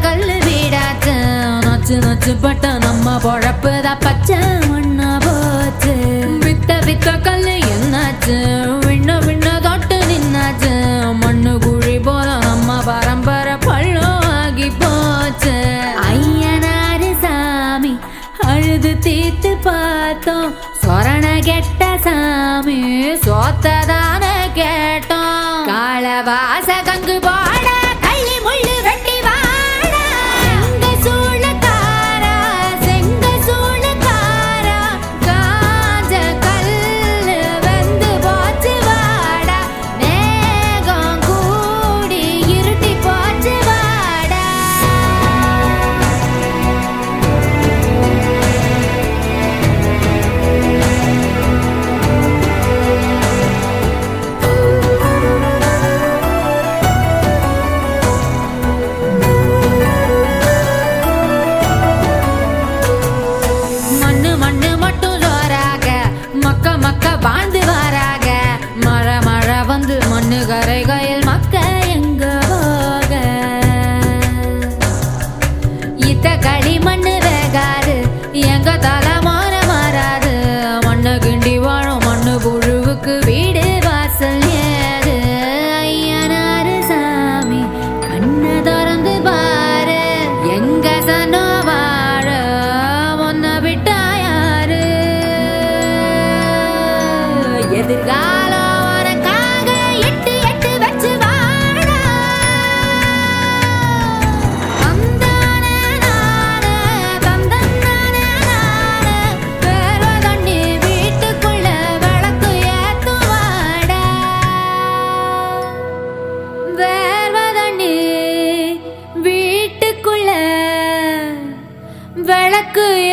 கல்லு வீடாச்சு நச்சு நச்சு பட்ட நம்ம பொழப்புதான் பச்சை மண்ணா போச்சு வித்த வித்த கல்லு என்னாச்சு விண்ண விண்ண தொட்டு நின்னாச்சு மண்ணு குழி போல நம்ம பரம்பரை பள்ளம் ஆகி போச்சு ஐயனாரு சாமி அழுது தீத்து பார்த்தோம் சொரண கெட்ட சாமி சோத்ததான கேட்டோம் காலவாச கங்கு போட கள்ளி முள்ளு வெட்டி வாட செங்க சூளக்காரா செங்க சூளக்காரா காஞ்ச கல்லு வெந்து போச்சு வாடா மேகம் கூடி இருட்டி போச்சு வாடா மண்ணு மண்ணு மட்டும் ஜோராக மக்க மக்க வாழ்ந்து வாராக மழை மழை வந்து மண்ணு கரைகையில் மக்க எங்க போக இத்த களி மண்ணு வேகாது எங்க தலைமான மாறாது மண்ணு கிண்டி வாழும் மண்ணு புழுவுக்கு வீடு வாசல் ஏது ஐயனாரு சாமி கண்ணை திறந்து பாரு எங்க சனோ வாழ முன்ன விட்டா யாரு எதிர்காலம் உனக்காக எட்டு எட்டு வச்சு வாழ தந்தானே நானே, தந்தன்னானே நானே, வேர்வை தண்ணி வீட்டுக்குள்ள விளக்கு ஏத்துவாடா. வேர்வை தண்ணி வீட்டுக்குள்ள விளக்கு